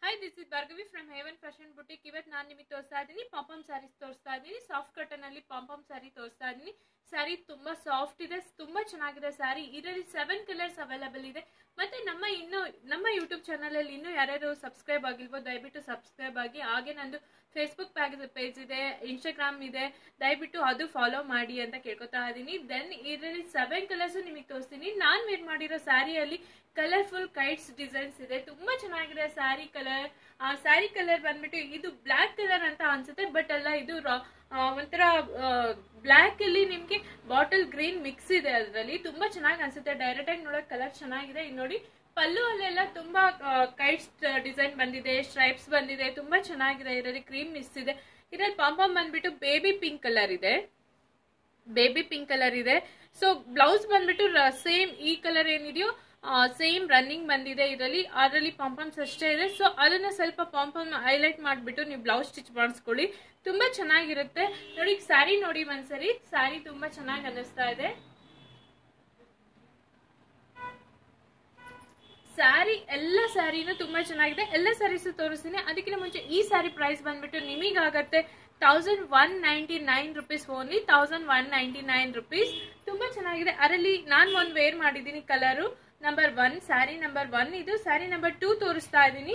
hi this is Bhargavi from heaven fashion boutique ಇವತ್ತು ನಾನು ನಿಮಗೆ ತೋರಿಸ್ತಾ ಇದ್ದೀನಿ ಪಾಂಪಮ್ ಸ್ಯಾರೀಸ್ ತೋರಿಸ್ತಾ ಇದ್ದೀನಿ ಸಾಫ್ಟ್ ಕಾಟನ್ ಅಲ್ಲಿ ಪಾಂಪಮ್ ಸ್ಯಾರಿ ತೋರಿಸ್ತಾ ಇದ್ದೀನಿ ಸ್ಯಾರಿ ತುಂಬಾ ಸಾಫ್ಟ್ ಇದೆ ತುಂಬಾ ಚೆನ್ನಾಗಿದೆ ಸ್ಯಾರಿ ಇದರಲ್ಲಿ ಸೆವೆನ್ ಕಲರ್ಸ್ ಅವೈಲಬಲ್ ಇದೆ ಮತ್ತೆ ನಮ್ಮ ಇನ್ನು ನಮ್ಮ ಯೂಟ್ಯೂಬ್ ಚಾನಲ್ ಅಲ್ಲಿ ಇನ್ನೂ ಯಾರ್ಯಾರು ಸಬ್ಸ್ಕ್ರೈಬ್ ಆಗಿಲ್ವೋ ದಯವಿಟ್ಟು ಸಬ್ಸ್ಕ್ರೈಬ್ ಆಗಿ ಹಾಗೆ ನಂದು ಫೇಸ್ಬುಕ್ ಪೇಜ್ ಇದೆ ಇನ್ಸ್ಟಾಗ್ರಾಮ್ ಇದೆ ದಯವಿಟ್ಟು ಅದು ಫಾಲೋ ಮಾಡಿ ಅಂತ ಕೇಳ್ಕೊತಾ ಇದ್ದೀನಿ ದೆನ್ ಇದರಲ್ಲಿ ಸೆವೆನ್ ಕಲರ್ಸ್ ನಿಮಗೆ ತೋರಿಸ್ತೀನಿ ನಾನ್ ವೇರ್ ಮಾಡಿರೋ ಸ್ಯಾರಿಯಲ್ಲಿ ಕಲರ್ಫುಲ್ ಕೈಟ್ಸ್ ಡಿಸೈನ್ಸ್ ಇದೆ ತುಂಬಾ ಚೆನ್ನಾಗಿದೆ ಸ್ಯಾರಿ ಕಲರ್ ಸ್ಯಾರಿ ಕಲರ್ ಬಂದ್ಬಿಟ್ಟು ಇದು ಬ್ಲಾಕ್ ಕಲರ್ ಅಂತ ಅನ್ಸುತ್ತೆ ಬಟ್ ಅಲ್ಲ ಇದು ರಾ- ಆ, ಒಂಥರ ಬ್ಲಾಕ್ ಅಲ್ಲಿ ನಿಮ್ಗೆ ಬಾಟಲ್ ಗ್ರೀನ್ ಮಿಕ್ಸ್ ಇದೆ ಅದರಲ್ಲಿ ತುಂಬಾ ಚೆನ್ನಾಗಿ ಅನ್ಸುತ್ತೆ ಡೈರೆಕ್ಟ್ ಆಗಿ ನೋಡಕ್ ಕಲರ್ ಚೆನ್ನಾಗಿದೆ ಇಲ್ಲಿ ನೋಡಿ ಪಲ್ಲು ಅಲ್ಲೆಲ್ಲ ತುಂಬಾ ಕೈಟ್ಸ್ ಡಿಸೈನ್ ಬಂದಿದೆ ಸ್ಟ್ರೈಪ್ಸ್ ಬಂದಿದೆ ತುಂಬಾ ಚೆನ್ನಾಗಿದೆ ಇದರಲ್ಲಿ ಕ್ರೀಮ್ ಮಿಕ್ಸ್ ಇದೆ ಇದರಲ್ಲಿ ಪಾಂಪಾಮ್ ಬಂದ್ಬಿಟ್ಟು ಬೇಬಿ ಪಿಂಕ್ ಕಲರ್ ಇದೆ ಬೇಬಿ ಪಿಂಕ್ ಕಲರ್ ಇದೆ ಸೊ ಬ್ಲೌಸ್ ಬಂದ್ಬಿಟ್ಟು ಸೇಮ್ ಈ ಕಲರ್ ಏನಿದೆಯೋ ಸೇಮ್ ರನ್ನಿಂಗ್ ಬಂದಿದೆ ಇದರಲ್ಲಿ ಅದರಲ್ಲಿ ಪಾಂಪಮ್ಸ್ ಅಷ್ಟೇ ಇದೆ ಸೊ ಅದನ್ನ ಸ್ವಲ್ಪ ಪಾಂಪಮ್ ಹೈಲೈಟ್ ಮಾಡಿಬಿಟ್ಟು ನೀವು ಬ್ಲೌಸ್ ಸ್ಟಿಚ್ ಮಾಡಿಸ್ಕೊಳ್ಳಿ ತುಂಬಾ ಚೆನ್ನಾಗಿರುತ್ತೆ ನೋಡಿ ಸ್ಯಾರಿ ನೋಡಿ ಒಂದ್ಸರಿ ಸ್ಯಾರಿ ತುಂಬಾ ಚೆನ್ನಾಗಿ ಅನ್ನಿಸ್ತಾ ಇದೆ ಸ್ಯಾರಿ ಎಲ್ಲ ಸ್ಯಾರಿನೂ ತುಂಬಾ ಚೆನ್ನಾಗಿದೆ ಎಲ್ಲ ಸ್ಯಾರೀಸ್ ತೋರಿಸ್ತೀನಿ ಅದಕ್ಕಿಂತ ಮುಂಚೆ ಈ ಸ್ಯಾರಿ ಪ್ರೈಸ್ ಬಂದ್ಬಿಟ್ಟು ನಿಮಗಾಗತ್ತೆ thousand one ninety nine rupees only thousand one ninety nine rupees ತುಂಬಾ ಚೆನ್ನಾಗಿದೆ ಅದರಲ್ಲಿ ನಾನು ಒಂದು ವೇರ್ ಮಾಡಿದ್ದೀನಿ colour number one sari number one ಇದು ಸ್ಯಾರಿ ನಂಬರ್ ಟೂ ತೋರಿಸ್ತಾ ಇದ್ದೀನಿ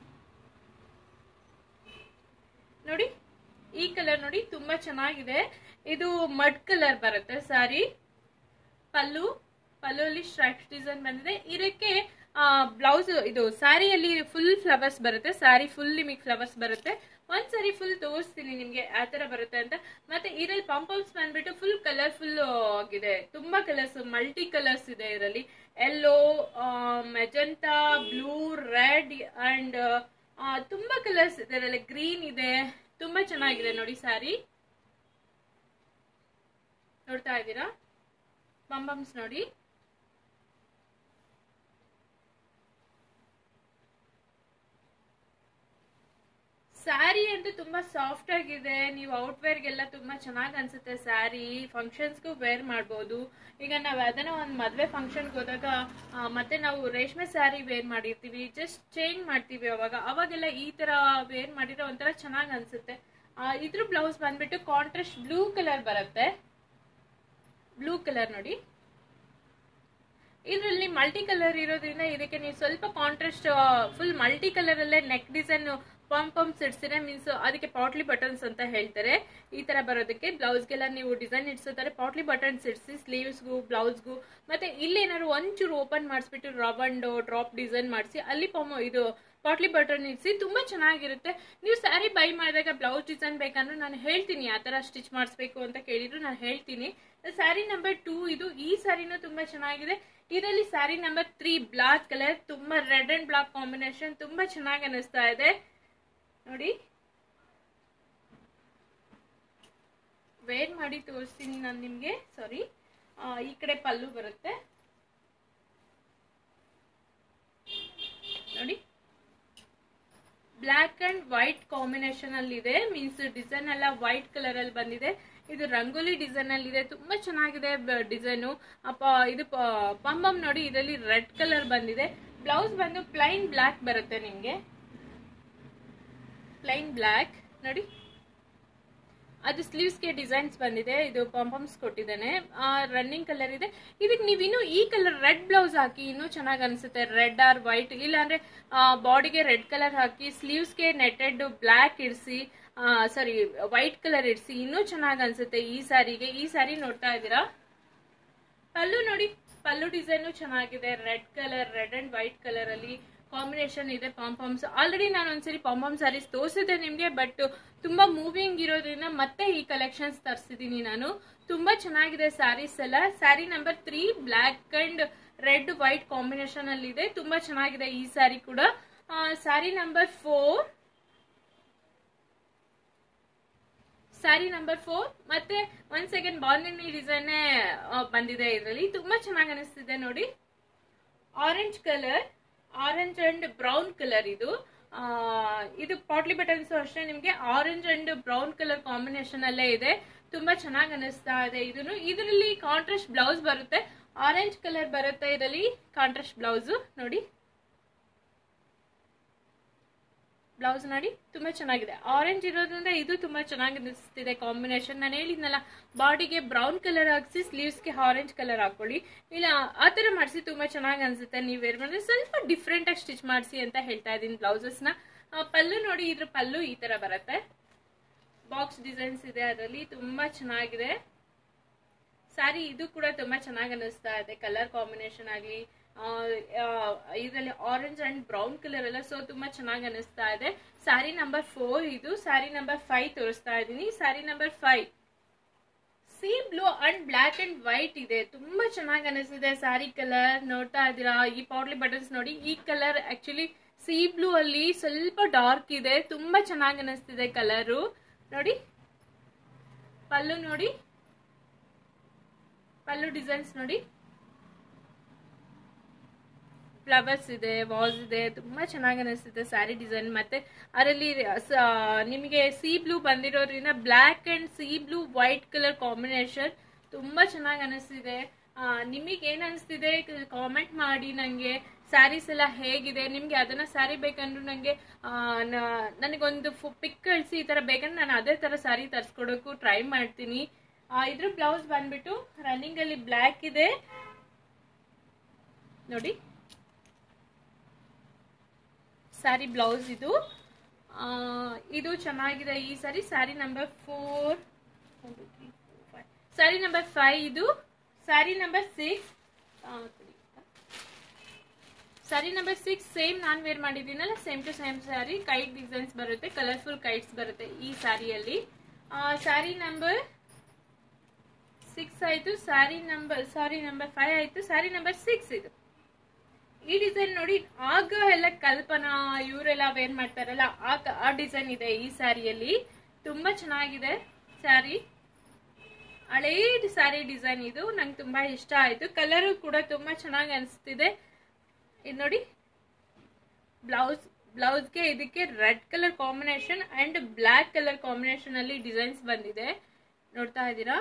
ನೋಡಿ ಈ ಕಲರ್ ನೋಡಿ ತುಂಬಾ ಚೆನ್ನಾಗಿದೆ ಇದು ಮಡ್ ಕಲರ್ ಬರುತ್ತೆ ಸ್ಯಾರಿ ಪಲ್ಲು ಪಲ್ಲು ಅಲ್ಲಿ ಸ್ಟ್ರೈಪ್ಸ್ ಡಿಸೈನ್ ಬಂದಿದೆ ಇದಕ್ಕೆ ಬ್ಲೌಸ್ ಇದು ಸ್ಯಾರಿಯಲ್ಲಿ ಫುಲ್ ಫ್ಲವರ್ಸ್ ಬರುತ್ತೆ ಸ್ಯಾರಿ ಫುಲ್ ನಿಮಗೆ ಫ್ಲವರ್ಸ್ ಬರುತ್ತೆ ಒಂದ್ ಸರಿ ಫುಲ್ ತೋರಿಸ್ತೀನಿ ನಿಮ್ಗೆ ಆ ತರ ಬರುತ್ತೆ ಅಂತ ಮತ್ತೆ ಇದರಲ್ಲಿ ಪಂಪಲ್ಸ್ ಬಂದ್ಬಿಟ್ಟು ಫುಲ್ ಕಲರ್ಫುಲ್ ಆಗಿದೆ ತುಂಬಾ ಕಲರ್ಸ್ ಮಲ್ಟಿ ಕಲರ್ಸ್ ಇದೆ ಇದರಲ್ಲಿ yellow magenta blue red and ತುಂಬಾ ಕಲರ್ಸ್ ಇದೆ ಇದರಲ್ಲಿ ಗ್ರೀನ್ ಇದೆ ತುಂಬಾ ಚೆನ್ನಾಗಿದೆ ನೋಡಿ ಸ್ಯಾರಿ ನೋಡ್ತಾ ಇದ್ದೀರಾ ಬಂಬಮ್ಸ್ ನೋಡಿ ಸ್ಯಾರಿ ಅಂತೂ ತುಂಬಾ ಸಾಫ್ಟ್ ಆಗಿದೆ ನೀವು ಔಟ್ ವೇರ್ಗೆಲ್ಲ ತುಂಬಾ ಚೆನ್ನಾಗಿ ಅನ್ಸುತ್ತೆ ಸ್ಯಾರಿ ಫಂಕ್ಷನ್ಸ್ಗೂ ವೇರ್ ಮಾಡ್ಬೋದು ಈಗ ನಾವು ಅದನ್ನ ಒಂದು ಮದ್ವೆ ಫಂಕ್ಷನ್ಗೆ ಹೋದಾಗ ಆ, ಮತ್ತೆ ನಾವು ರೇಷ್ಮೆ ಸ್ಯಾರಿ ವೇರ್ ಮಾಡಿರ್ತೀವಿ ಜಸ್ಟ್ ಚೇಂಜ್ ಮಾಡ್ತೀವಿ ಅವಾಗ ಅವಾಗೆಲ್ಲ ಈ ತರ ವೇರ್ ಮಾಡಿದ್ರೆ ಒಂಥರ ಚೆನ್ನಾಗಿ ಅನ್ಸುತ್ತೆ ಆ, ಇದ್ರ ಬ್ಲೌಸ್ ಬಂದ್ಬಿಟ್ಟು ಕಾಂಟ್ರಾಸ್ಟ್ ಬ್ಲೂ ಕಲರ್ ಬರುತ್ತೆ ಬ್ಲೂ ಕಲರ್ ನೋಡಿ ಇದರಲ್ಲಿ ಮಲ್ಟಿ ಕಲರ್ ಇರೋದ್ರಿಂದ ಇದಕ್ಕೆ ನೀವು ಸ್ವಲ್ಪ ಕಾಂಟ್ರಾಸ್ಟ್ ಫುಲ್ ಮಲ್ಟಿ ಕಲರ್ ಅಲ್ಲೇ ನೆಕ್ ಡಿಸೈನ್ ಪಂಪ್ ಪಂಪ್ಸ್ ಇಡ್ಸಿದ್ರೆ ಮೀನ್ಸ್ ಅದಕ್ಕೆ ಪಾಟ್ಲಿ ಬಟನ್ಸ್ ಅಂತ ಹೇಳ್ತಾರೆ ಈ ತರ ಬರೋದಕ್ಕೆ ಬ್ಲೌಸ್ಗೆಲ್ಲ ನೀವು ಡಿಸೈನ್ ಇಡ್ಸೋತಾರೆ ಪಾಟ್ಲಿ ಬಟನ್ಸ್ ಇಡ್ಸಿ ಸ್ಲೀವ್ಸ್ಗೂ ಬ್ಲೌಸ್ಗೂ ಮತ್ತೆ ಇಲ್ಲಿ ಏನಾದ್ರು ಒಂಚೂರು ಓಪನ್ ಮಾಡಿಸ್ಬಿಟ್ಟು ರಾಬಂಡ್ ಡ್ರಾಪ್ ಡಿಸೈನ್ ಮಾಡಿಸಿ ಅಲ್ಲಿ ಪಮ್ ಇದು ಪಾಟ್ಲಿ ಬಟನ್ ಇಡ್ಸಿ ತುಂಬಾ ಚೆನ್ನಾಗಿರುತ್ತೆ ನೀವು ಸ್ಯಾರಿ ಬೈ ಮಾಡಿದಾಗ ಬ್ಲೌಸ್ ಡಿಸೈನ್ ಬೇಕಂದ್ರೆ ನಾನು ಹೇಳ್ತೀನಿ ಯಾವ ತರ ಸ್ಟಿಚ್ ಮಾಡಿಸ್ಬೇಕು ಅಂತ ಕೇಳಿದ್ರು ನಾನು ಹೇಳ್ತೀನಿ ಸ್ಯಾರಿ ನಂಬರ್ ಟೂ ಇದು ಈ ಸ್ಯಾರಿನೂ ತುಂಬಾ ಚೆನ್ನಾಗಿದೆ ಇದರಲ್ಲಿ sari number three black colour ತುಂಬಾ ರೆಡ್ ಅಂಡ್ ಬ್ಲಾಕ್ ಕಾಂಬಿನೇಷನ್ ತುಂಬಾ ಚೆನ್ನಾಗಿ ಅನಿಸ್ತಾ ಇದೆ ನೋಡಿ ವೇರ್ ಮಾಡಿ ತೋರಿಸ್ತೀನಿ ನಾನು ನಿಮ್ಗೆ ಸಾರಿ ಈ ಕಡೆ ಪಲ್ಲು ಬರುತ್ತೆ ನೋಡಿ ಬ್ಲ್ಯಾಕ್ ಅಂಡ್ ವೈಟ್ ಕಾಂಬಿನೇಷನ್ ಅಲ್ಲಿ ಇದೆ ಮೀನ್ಸ್ ಡಿಸೈನ್ ಎಲ್ಲ ವೈಟ್ ಕಲರ್ ಅಲ್ಲಿ ಬಂದಿದೆ ಇದು ರಂಗೋಲಿ ಡಿಸೈನ್ ಅಲ್ಲಿ ಇದೆ ತುಂಬಾ ಚೆನ್ನಾಗಿದೆ ಡಿಸೈನು ಅಪ್ಪ ಇದು ಪಂಬಮ್ ನೋಡಿ ಇದರಲ್ಲಿ ರೆಡ್ ಕಲರ್ ಬಂದಿದೆ ಬ್ಲೌಸ್ ಬಂದು ಪ್ಲೈನ್ ಬ್ಲ್ಯಾಕ್ ಬರುತ್ತೆ ನಿಮ್ಗೆ ಪ್ಲೈನ್ ಬ್ಲ್ಯಾಕ್ ನೋಡಿ ಅದು ಸ್ಲೀವ್ಸ್ಗೆ ಡಿಸೈನ್ಸ್ ಬಂದಿದೆ ಇದು ಪಂಪಮ್ಸ್ ಕೊಟ್ಟಿದ್ದಾನೆ ರನ್ನಿಂಗ್ ಕಲರ್ ಇದೆ ಇದಕ್ಕೆ ನೀವು ಇನ್ನು ಈ ಕಲರ್ ರೆಡ್ ಬ್ಲೌಸ್ ಹಾಕಿ ಇನ್ನೂ ಚೆನ್ನಾಗಿ ಅನ್ಸುತ್ತೆ ರೆಡ್ ಆರ್ ವೈಟ್ ಇಲ್ಲಾಂದ್ರೆ ಬಾಡಿಗೆ ರೆಡ್ ಕಲರ್ ಹಾಕಿ ಸ್ಲೀವ್ಸ್ಗೆ ನೆಟೆಡ್ ಬ್ಲ್ಯಾಕ್ ಇಡಿಸಿ ಸಾರಿ ವೈಟ್ ಕಲರ್ ಇಡಿಸಿ ಇನ್ನೂ ಚೆನ್ನಾಗಿ ಅನ್ಸುತ್ತೆ ಈ ಸ್ಯಾರಿಗೆ ಈ ಸ್ಯಾರಿ ನೋಡ್ತಾ ಇದ್ದೀರಾ ಪಲ್ಲು ನೋಡಿ ಪಲ್ಲು ಡಿಸೈನು ಚೆನ್ನಾಗಿದೆ red colour red and white colour ಅಲ್ಲಿ ಕಾಂಬಿನೇಷನ್ ಇದೆ ಪಾಂಪಾಮ್ಸ್ ಆಲ್ರೆಡಿ ನಾನು ಒಂದ್ಸರಿ ಪಾಂಪಾಮ್ ಸ್ಯಾರೀಸ್ ತೋರಿಸಿದೆ ನಿಮ್ಗೆ ಬಟ್ ತುಂಬಾ ಮೂವಿಂಗ್ ಇರೋದ್ರಿಂದ ಮತ್ತೆ ಈ ಕಲೆಕ್ಷನ್ಸ್ ತರಿಸಿದೀನಿ ನಾನು ತುಂಬಾ ಚೆನ್ನಾಗಿದೆ ಸ್ಯಾರೀಸ್ ಎಲ್ಲ sari number three black and red white combination ಅಲ್ಲಿ ಇದೆ ತುಂಬಾ ಚೆನ್ನಾಗಿದೆ ಈ ಸ್ಯಾರಿ ಕೂಡ sari number four sari number four ಮತ್ತೆ ಒಂದ್ ಸೆಕೆಂಡ್ ಬಾರ್ನಿನಿ ಡಿಸೈನ್ ಬಂದಿದೆ ಇದರಲ್ಲಿ ತುಂಬಾ ಚೆನ್ನಾಗಿ ಅನಿಸ್ತಿದೆ ನೋಡಿ orange colour orange and brown colour ಇದು ಆ, ಇದು ಪಾಟ್ಲಿ ಬಟನ್ಸ್ ಅಷ್ಟೇ ನಿಮ್ಗೆ orange and brown colour combination ಅಲ್ಲೇ ಇದೆ ತುಂಬಾ ಚೆನ್ನಾಗಿ ಅನಿಸ್ತಾ ಇದೆ ಇದನ್ನು ಇದರಲ್ಲಿ ಕಾಂಟ್ರಾಸ್ಟ್ ಬ್ಲೌಸ್ ಬರುತ್ತೆ ಆರೆಂಜ್ ಕಲರ್ ಬರುತ್ತೆ ಇದರಲ್ಲಿ ಕಾಂಟ್ರಾಸ್ಟ್ ಬ್ಲೌಸ್ ನೋಡಿ ಬ್ಲೌಸ್ ನೋಡಿ ತುಂಬಾ ಚೆನ್ನಾಗಿದೆ ಆರೆಂಜ್ ಇರೋದ್ರಿಂದ ಇದು ತುಂಬಾ ಚೆನ್ನಾಗಿ ಅನಿಸ್ತಿದೆ ಕಾಂಬಿನೇಷನ್ ನಾನು ಹೇಳಿದ್ನಲ್ಲ ಬಾಡಿಗೆ ಬ್ರೌನ್ ಕಲರ್ ಹಾಕ್ಸಿ ಸ್ಲೀವ್ಸ್ಗೆ ಆರೆಂಜ್ ಕಲರ್ ಹಾಕೊಳ್ಳಿ ಇಲ್ಲ ಆ ಥರ ಮಾಡಿಸಿ ತುಂಬಾ ಚೆನ್ನಾಗಿ ಅನ್ಸುತ್ತೆ ನೀವು ವೇರ್ ಮಾಡಿದ್ರೆ ಸ್ವಲ್ಪ ಡಿಫ್ರೆಂಟ್ ಆಗಿ ಸ್ಟಿಚ್ ಮಾಡಿಸಿ ಅಂತ ಹೇಳ್ತಾ ಇದ್ದೀನಿ ಬ್ಲೌಸಸ್ನ ಪಲ್ಲು ನೋಡಿ ಇದ್ರ ಪಲ್ಲು ಈ ತರ ಬರುತ್ತೆ ಬಾಕ್ಸ್ ಡಿಸೈನ್ಸ್ ಇದೆ ಅದರಲ್ಲಿ ತುಂಬಾ ಚೆನ್ನಾಗಿದೆ ಸ್ಯಾರಿ ಇದು ಕೂಡ ತುಂಬಾ ಚೆನ್ನಾಗಿ ಅನಿಸ್ತಾ ಇದೆ ಕಲರ್ ಕಾಂಬಿನೇಷನ್ ಆಗಲಿ ಇದರಲ್ಲಿ ಆರೆಂಜ್ ಅಂಡ್ ಬ್ರೌನ್ ಕಲರ್ ಎಲ್ಲ ಸೊ ತುಂಬಾ ಚೆನ್ನಾಗಿ ಅನಿಸ್ತಾ ಇದೆ ಸ್ಯಾರಿ ನಂಬರ್ ಫೋರ್ ಇದು ಸ್ಯಾರಿ ನಂಬರ್ ಫೈವ್ ತೋರಿಸ್ತಾ ಇದ್ದೀನಿ sari number five sea blue and black and white ಇದೆ ತುಂಬಾ ಚೆನ್ನಾಗಿ ಅನಿಸ್ತಿದೆ ಸ್ಯಾರಿ ಕಲರ್ ನೋಡ್ತಾ ಇದ್ದೀರಾ ಈ ಪೌಡ್ಲಿ ಬಟನ್ಸ್ ನೋಡಿ ಈ ಕಲರ್ ಆಕ್ಚುಲಿ ಸಿ ಬ್ಲೂ ಅಲ್ಲಿ ಸ್ವಲ್ಪ ಡಾರ್ಕ್ ಇದೆ ತುಂಬಾ ಚೆನ್ನಾಗಿ ಅನಿಸ್ತಿದೆ ಕಲರು ನೋಡಿ ಪಲ್ಲು ನೋಡಿ ಪಲ್ಲು ಡಿಸೈನ್ಸ್ ನೋಡಿ ಫ್ಲವರ್ಸ್ ಇದೆ ವಾಸ್ ಇದೆ ತುಂಬಾ ಚೆನ್ನಾಗಿ ಅನಿಸುತ್ತೆ ಸ್ಯಾರಿ ಡಿಸೈನ್ ಮತ್ತೆ ಅದರಲ್ಲಿ ನಿಮಗೆ ಸಿ ಬ್ಲೂ ಬಂದಿರೋದ್ರಿಂದ black and sea blue white colour combination ತುಂಬಾ ಚೆನ್ನಾಗಿ ಅನಿಸ್ತಿದೆ ನಿಮಗೆ ಏನ್ ಅನಿಸ್ತಿದೆ ಕಾಮೆಂಟ್ ಮಾಡಿ ನಂಗೆ ಸ್ಯಾರೀಸ್ ಎಲ್ಲ ಹೇಗಿದೆ ನಿಮ್ಗೆ ಅದನ್ನ ಸ್ಯಾರಿ ಬೇಕಂದ್ರು ನಂಗೆ ನನಗೊಂದು ಪಿಕ್ ಕಳಿಸಿ ಈ ತರ ಬೇಕಂದ್ರೆ ನಾನು ಅದೇ ತರ ಸ್ಯಾರಿ ತರಿಸ್ಕೊಡೋಕ್ಕೂ ಟ್ರೈ ಮಾಡ್ತೀನಿ ಇದ್ರ ಬ್ಲೌಸ್ ಬಂದ್ಬಿಟ್ಟು ರನ್ನಿಂಗ್ ಅಲ್ಲಿ ಬ್ಲ್ಯಾಕ್ ಇದೆ ನೋಡಿ ಸ್ಯಾರಿ ಬ್ಲೌಸ್ ಇದು ಇದು ಚೆನ್ನಾಗಿದೆ ಈ sorry sari number four sari number five ಇದು sari number six sari number six same ನಾನ್ ವೇರ್ ಮಾಡಿದ್ದೀನಲ್ಲ same to same sari kite designs ಬರುತ್ತೆ ಕಲರ್ಫುಲ್ ಕೈಟ್ಸ್ ಬರುತ್ತೆ ಈ ಸ್ಯಾರಿಯಲ್ಲಿ ಸ್ಯಾರಿ ನಂಬರ್ ಸಿಕ್ಸ್ ಆಯ್ತು sari number sorry number five ಆಯ್ತು ಸ್ಯಾರಿ ನಂಬರ್ ಸಿಕ್ಸ್ ಇದು ಈ ಡಿಸೈನ್ ನೋಡಿ ಆಗ ಎಲ್ಲ ಕಲ್ಪನಾ ಇವರೆಲ್ಲ ವೇರ್ ಮಾಡ್ತಾರಲ್ಲ ಆ ಡಿಸೈನ್ ಇದೆ ಈ ಸ್ಯಾರಿಯಲ್ಲಿ ತುಂಬಾ ಚೆನ್ನಾಗಿದೆ ಸ್ಯಾರಿ ಹಳೇ ಸ್ಯಾರಿ ಡಿಸೈನ್ ಇದು ನಂಗೆ ತುಂಬಾ ಇಷ್ಟ ಆಯ್ತು ಕಲರು ಕೂಡ ತುಂಬಾ ಚೆನ್ನಾಗಿ ಅನಿಸ್ತಿದೆ ಇದು ನೋಡಿ ಬ್ಲೌಸ್ ಬ್ಲೌಸ್ಗೆ ಇದಕ್ಕೆ red colour combination and black colour combination ಅಲ್ಲಿ ಡಿಸೈನ್ಸ್ ಬಂದಿದೆ ನೋಡ್ತಾ ಇದ್ದೀರಾ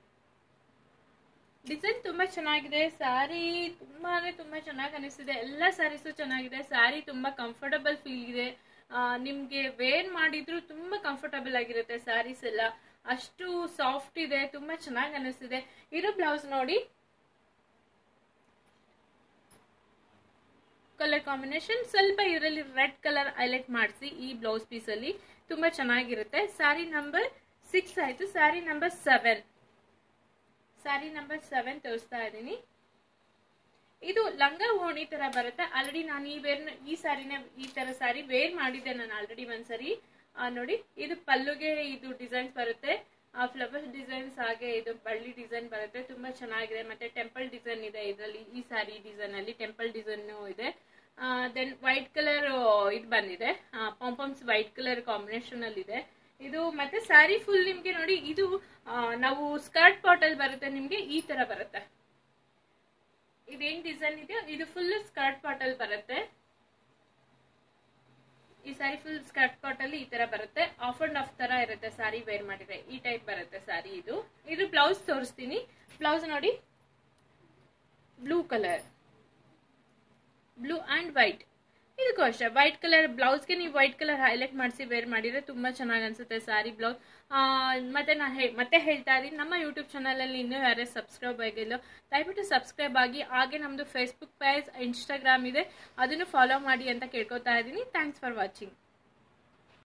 ಡಿಸೈನ್ ತುಂಬಾ ಚೆನ್ನಾಗಿದೆ ಸ್ಯಾರಿ ತುಂಬಾ ಅಂದ್ರೆ ತುಂಬಾ ಚೆನ್ನಾಗಿ ಅನಿಸ್ತಿದೆ ಎಲ್ಲ ಸ್ಯಾರೀಸು ಚೆನ್ನಾಗಿದೆ ಸ್ಯಾರಿ ತುಂಬಾ ಕಂಫರ್ಟಬಲ್ ಫೀಲ್ ಇದೆ ನಿಮ್ಗೆ ವೇರ್ ಮಾಡಿದ್ರು ತುಂಬಾ ಕಂಫರ್ಟಬಲ್ ಆಗಿರುತ್ತೆ ಸ್ಯಾರೀಸ್ ಎಲ್ಲ ಅಷ್ಟು ಸಾಫ್ಟ್ ಇದೆ ತುಂಬಾ ಚೆನ್ನಾಗಿ ಅನಿಸ್ತಿದೆ ಇರೋ ಬ್ಲೌಸ್ ನೋಡಿ ಕಲರ್ ಕಾಂಬಿನೇಷನ್ ಸ್ವಲ್ಪ ಇದರಲ್ಲಿ ರೆಡ್ ಕಲರ್ ಹೈಲೈಟ್ ಮಾಡಿಸಿ ಈ ಬ್ಲೌಸ್ ಪೀಸ್ ಅಲ್ಲಿ ತುಂಬಾ ಚೆನ್ನಾಗಿರುತ್ತೆ ಸ್ಯಾರಿ ನಂಬರ್ ಸಿಕ್ಸ್ ಆಯ್ತು sari number seven sari number seven ತೋರಿಸ್ತಾ ಇದ್ದೀನಿ ಇದು ಲಂಗ ಓಣಿ ತರ ಬರುತ್ತೆ ಆಲ್ರೆಡಿ ನಾನು ಈ ವೇರ್ ಈ ಸ್ಯಾರಿನ ಈ ತರ ಸ್ಯಾರಿ ವೇರ್ ಮಾಡಿದ್ದೆ ನಾನು ಆಲ್ರೆಡಿ ಒಂದ್ಸರಿ ನೋಡಿ ಇದು ಪಲ್ಲುಗೆ ಇದು ಡಿಸೈನ್ಸ್ ಬರುತ್ತೆ ಆ ಫ್ಲವರ್ ಡಿಸೈನ್ಸ್ ಹಾಗೆ ಇದು ಬಳ್ಳಿ ಡಿಸೈನ್ ಬರುತ್ತೆ ತುಂಬಾ ಚೆನ್ನಾಗಿದೆ ಮತ್ತೆ ಟೆಂಪಲ್ ಡಿಸೈನ್ ಇದೆ ಇದರಲ್ಲಿ ಈ ಸ್ಯಾರಿ ಡಿಸೈನ್ ಅಲ್ಲಿ ಟೆಂಪಲ್ ಡಿಸೈನ್ ಇದೆ ದೆನ್ ವೈಟ್ ಕಲರ್ ಇದು ಬಂದಿದೆ ಪಾಂಪಮ್ಸ್ ವೈಟ್ ಕಲರ್ ಕಾಂಬಿನೇಷನ್ ಅಲ್ಲಿ ಇದೆ ಇದು ಮತ್ತೆ ಸ್ಯಾರಿ ಫುಲ್ ನಿಮ್ಗೆ ನೋಡಿ ಇದು ನಾವು ಸ್ಕರ್ಟ್ ಪಾಟಲ್ ಬರುತ್ತೆ ನಿಮ್ಗೆ ಈ ತರ ಬರುತ್ತೆ ಇದೇನ್ ಡಿಸೈನ್ ಇದೆಯೋ ಇದು ಫುಲ್ ಸ್ಕರ್ಟ್ ಪಾಟಲ್ ಬರುತ್ತೆ ಈ ಸ್ಯಾರಿ ಫುಲ್ ಸ್ಕರ್ಟ್ ಪಾಟ್ ಅಲ್ಲಿ ಈ ತರ ಬರುತ್ತೆ ಆಫ್ ಅಂಡ್ ಆಫ್ ತರ ಇರುತ್ತೆ ಸ್ಯಾರಿ ವೇರ್ ಮಾಡಿದ್ರೆ ಈ ಟೈಪ್ ಬರುತ್ತೆ ಸ್ಯಾರಿ ಇದು ಇದು ಬ್ಲೌಸ್ ತೋರಿಸ್ತೀನಿ ಬ್ಲೌಸ್ ನೋಡಿ blue colour blue and white ಇದಕ್ಕೂ ಅಷ್ಟೇ ವೈಟ್ ಕಲರ್ ಬ್ಲೌಸ್ಗೆ ನೀವು ವೈಟ್ ಕಲರ್ ಹೈಲೈಟ್ ಮಾಡಿಸಿ ವೇರ್ ಮಾಡಿದ್ರೆ ತುಂಬಾ ಚೆನ್ನಾಗಿ ಅನ್ಸುತ್ತೆ ಸ್ಯಾರಿ ಬ್ಲೌಸ್ ಮತ್ತೆ ನಾ ಮತ್ತೆ ಹೇಳ್ತಾ ಇದ್ದೀನಿ ನಮ್ಮ ಯೂಟ್ಯೂಬ್ ಚಾನಲಲ್ಲಿ ಇನ್ನೂ ಯಾರೇ ಸಬ್ಸ್ಕ್ರೈಬ್ ಆಗಿಲ್ಲ ದಯವಿಟ್ಟು ಸಬ್ಸ್ಕ್ರೈಬ್ ಆಗಿ ಹಾಗೆ ನಮ್ಮದು ಫೇಸ್ಬುಕ್ ಪೇಜ್ ಇನ್ಸ್ಟಾಗ್ರಾಮ್ ಇದೆ ಅದನ್ನು ಫಾಲೋ ಮಾಡಿ ಅಂತ ಕೇಳ್ಕೊತಾ ಇದ್ದೀನಿ ಥ್ಯಾಂಕ್ಸ್ ಫಾರ್ ವಾಚಿಂಗ್